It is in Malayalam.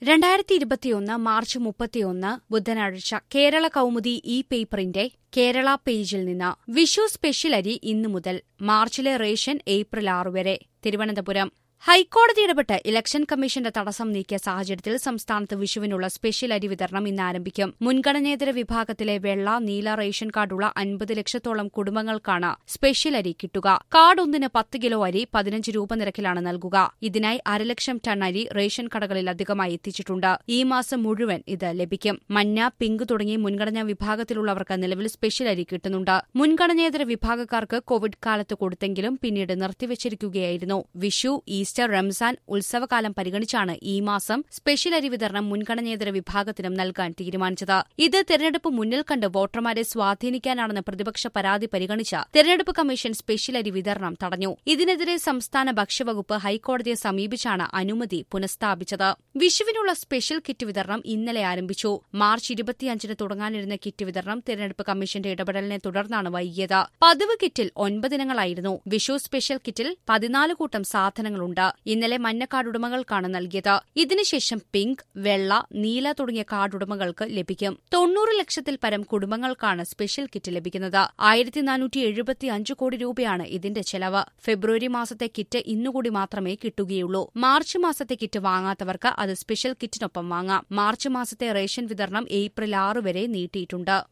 രണ്ടായിരത്തി ഇരുപത്തിയൊന്ന് മാർച്ച് മുപ്പത്തിയൊന്ന് ബുധനാഴ്ച കേരള കൗമുദി ഇ പേപ്പറിന്റെ കേരള പേജിൽ നിന്ന് വിഷു സ്പെഷ്യൽ അരി ഇന്നു മുതൽ മാർച്ചിലെ റേഷൻ ഏപ്രിൽ ആറ് വരെ തിരുവനന്തപുരം ഹൈക്കോടതി ഇടപെട്ട് ഇലക്ഷൻ കമ്മീഷന്റെ തടസ്സം നീക്കിയ സാഹചര്യത്തിൽ സംസ്ഥാനത്ത് വിഷുവിനുള്ള സ്പെഷ്യൽ അരി വിതരണം ഇന്ന് ആരംഭിക്കും മുൻഗണനേതര വിഭാഗത്തിലെ വെള്ള നീല റേഷൻ കാർഡുള്ള അൻപത് ലക്ഷത്തോളം കുടുംബങ്ങൾക്കാണ് സ്പെഷ്യൽ അരി കിട്ടുക കാർഡ് ഒന്നിന് പത്ത് കിലോ അരി പതിനഞ്ച് രൂപ നിരക്കിലാണ് നൽകുക ഇതിനായി അരലക്ഷം ടൺ അരി റേഷൻ കടകളിൽ അധികമായി എത്തിച്ചിട്ടുണ്ട് ഈ മാസം മുഴുവൻ ഇത് ലഭിക്കും മഞ്ഞ പിങ്ക് തുടങ്ങി മുൻഗണനാ വിഭാഗത്തിലുള്ളവർക്ക് നിലവിൽ സ്പെഷ്യൽ അരി കിട്ടുന്നുണ്ട് മുൻഗണനേതര വിഭാഗക്കാർക്ക് കോവിഡ് കാലത്ത് കൊടുത്തെങ്കിലും പിന്നീട് നിർത്തിവച്ചിരിക്കുകയായിരുന്നു വിഷു ഈസ്റ്റർ റംസാൻ ഉത്സവകാലം പരിഗണിച്ചാണ് ഈ മാസം സ്പെഷ്യൽ അരി വിതരണം മുൻഗണനേതര വിഭാഗത്തിനും നൽകാൻ തീരുമാനിച്ചത് ഇത് തെരഞ്ഞെടുപ്പ് മുന്നിൽ കണ്ട് വോട്ടർമാരെ സ്വാധീനിക്കാനാണെന്ന പ്രതിപക്ഷ പരാതി പരിഗണിച്ച് തെരഞ്ഞെടുപ്പ് കമ്മീഷൻ സ്പെഷ്യൽ അരി വിതരണം തടഞ്ഞു ഇതിനെതിരെ സംസ്ഥാന ഭക്ഷ്യവകുപ്പ് ഹൈക്കോടതിയെ സമീപിച്ചാണ് അനുമതി പുനഃസ്ഥാപിച്ചത് വിഷുവിനുള്ള സ്പെഷ്യൽ കിറ്റ് വിതരണം ഇന്നലെ ആരംഭിച്ചു മാർച്ച് ഇരുപത്തിയഞ്ചിന് തുടങ്ങാനിരുന്ന കിറ്റ് വിതരണം തെരഞ്ഞെടുപ്പ് കമ്മീഷന്റെ ഇടപെടലിനെ തുടർന്നാണ് വൈകിയത് പതിവ് കിറ്റിൽ ഒൻപതിനങ്ങളായിരുന്നു വിഷു സ്പെഷ്യൽ കിറ്റിൽ പതിനാല് കൂട്ടം സാധനങ്ങളുണ്ട് ഇന്നലെ മഞ്ഞ കാർഡ് ഉടമകൾക്കാണ് നൽകിയത് ഇതിനുശേഷം പിങ്ക് വെള്ള നീല തുടങ്ങിയ കാർഡ് ഉടമകൾക്ക് ലഭിക്കും തൊണ്ണൂറ് ലക്ഷത്തിൽ പരം കുടുംബങ്ങൾക്കാണ് സ്പെഷ്യൽ കിറ്റ് ലഭിക്കുന്നത് ആയിരത്തി നാനൂറ്റി എഴുപത്തി അഞ്ച് കോടി രൂപയാണ് ഇതിന്റെ ചെലവ് ഫെബ്രുവരി മാസത്തെ കിറ്റ് ഇന്നുകൂടി മാത്രമേ കിട്ടുകയുള്ളൂ മാർച്ച് മാസത്തെ കിറ്റ് വാങ്ങാത്തവർക്ക് അത് സ്പെഷ്യൽ കിറ്റിനൊപ്പം വാങ്ങാം മാർച്ച് മാസത്തെ റേഷൻ വിതരണം ഏപ്രിൽ ആറ് വരെ നീട്ടിയിട്ടുണ്ട്